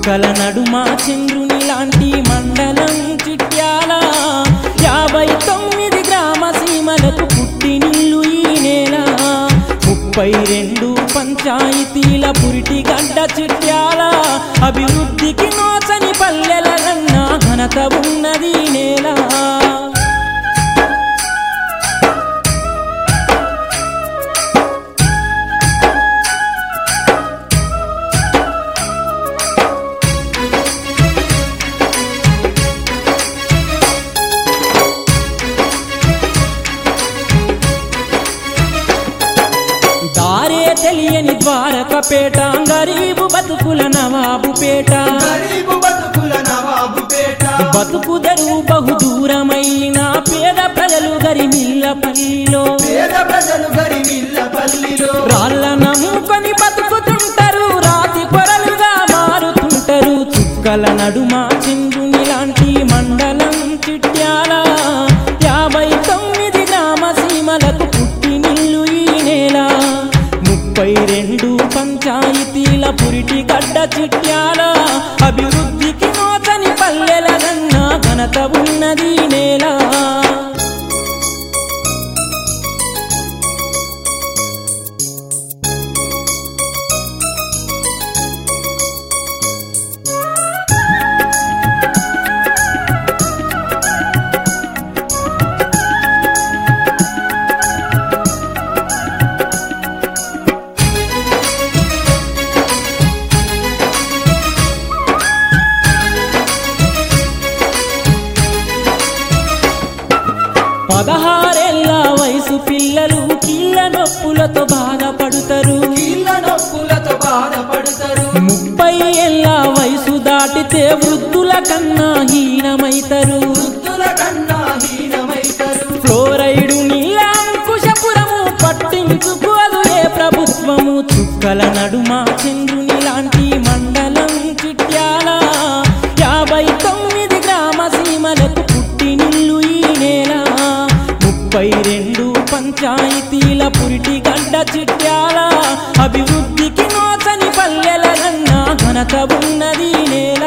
చుక్కల నడుమ చంద్రుని లాంటి మండలం చిట్యాల యాభై తొమ్మిది గ్రామ సీమలకు పుట్టినిల్లు ఈ నేల ముప్పై రెండు పంచాయతీల పురిటి గడ్డ చిట్యాల అభివృద్ధికి నోచని పల్లెల కన్నా ఘనత ఉన్నది ఈ నేల దారే తెలియని ద్వారకపేట గరీబు బతుకుల నవాబు పేట గరీబు బతుకుల నవాబు పేట బతుకు దరువు బహు దూరమైన పేద ప్రజలు గరిమిల్ల పల్లిలో పేద ప్రజలు గరిమిల్ల పల్లిలో రాళ్ళ నమ్ముకొని బతుకుతుంటారు రాతి పొరలుగా మారుతుంటారు చుక్కల నడుమ చంద్రుని లాంటి మండలం చిట్యాల యాభై తొమ్మిది గ్రామ సీమలకు పుట్టినిల్లు ఈ నేల ముప్పై రెండు పంచాయతీల పురిటి గడ్డ చిట్యాల అభివృద్ధికి నోచని పల్లెల గన్నా ఘనత ఉన్నది ఈ నేల పదహారేళ్ల వయసు పిల్లలు కీళ్ళ నొప్పులతో బాధపడుతారు కీళ్ళ నొప్పులతో బాధపడతారు ముప్పై ఏళ్ళ వయసు దాటితే వృద్ధుల కన్నా హీనమైతారు వృద్ధుల కన్నా హీనమైతారు ఫ్లోరైడు నీళ్ళ అంకుశపురము పట్టించుకోదు ఏ ప్రభుత్వము చుక్కల నడుమ చంద్రుని లాంటి మండలం చిట్యాల యాభై తొమ్మిది గ్రామ సీమలకు పుట్టినిల్లు ఈ నేల ముప్పై రెండు పంచాయతీల పురిటి గడ్డ చిట్యాల అభివృద్ధికి నోచని పల్లెల కన్నా ఘనత ఉన్నది ఈ నేల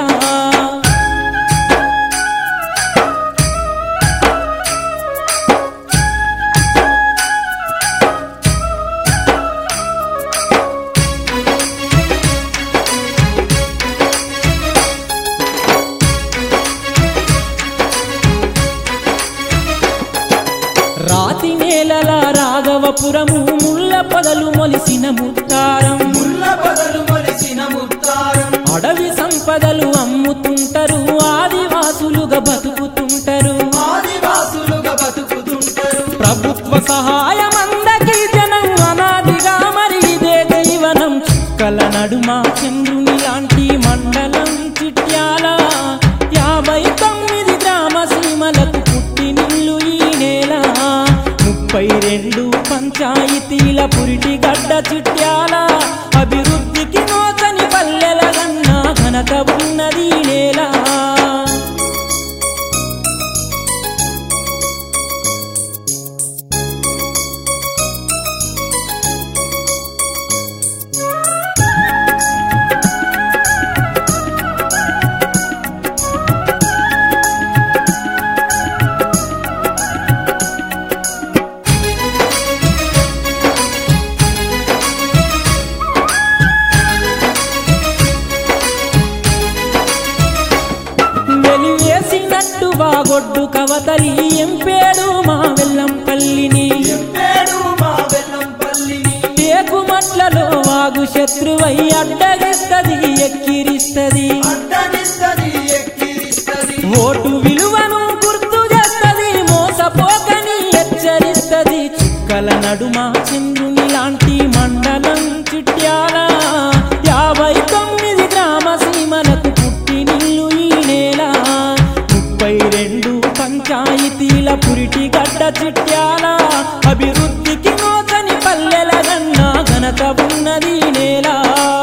రాతి నేలల రాఘవపురము ముళ్ళ పొదలు మొలిసిన ముత్తారం ముళ్ళ పొదలు మొలిసిన ముత్తారం అడవి సంపదలు అమ్ముతుంటారు ఆదివాసులుగా బతుకుతుంటారు ఆదివాసులుగా బతుకుతుంటారు ప్రభుత్వ సహాయం అందకి జనం అనాదిగా మరి ఇదే దైవనం చుక్కల నడుమ చంద్రుని లాంటి మండలం చిట్యాల యాభై తొమ్మిది గ్రామ సీమలకు పుట్టినిల్లు ఈ నేల ముప్పై రెండు పంచాయతీల పురిటి గడ్డ చిట్యాల అభివృద్ధికి నోచని పల్లెల గన్నా ఘనత ఉన్నది ఈ నేల వెలివేసినట్టు వాగొడ్డు కవతలి ఎంపేడు మా వెల్లం పల్లిని చెప్పాడు మా బెల్లం పల్లిని టేకుమట్లలో వాగు శత్రువై అడ్డగిస్తది ఎక్కిరిస్తది అడ్డగిస్తది ఎక్కిరిస్తది ఓటు విలువను గుర్తు చేస్తది మోసపోకని హెచ్చరిస్తది చుక్కల నడుమ చంద్రుని లాంటి మండలం చిట్యాల యాభై తొమ్మిది గ్రామ సీమలకు పుట్టినిల్లు ఈ నేల ముప్పై రెండు పంచాయతీల పురిటి గడ్డ చిట్యాల అభివృద్ధికి నోచని పల్లెల గన్నా ఘనత ఉన్నది ఈ నేల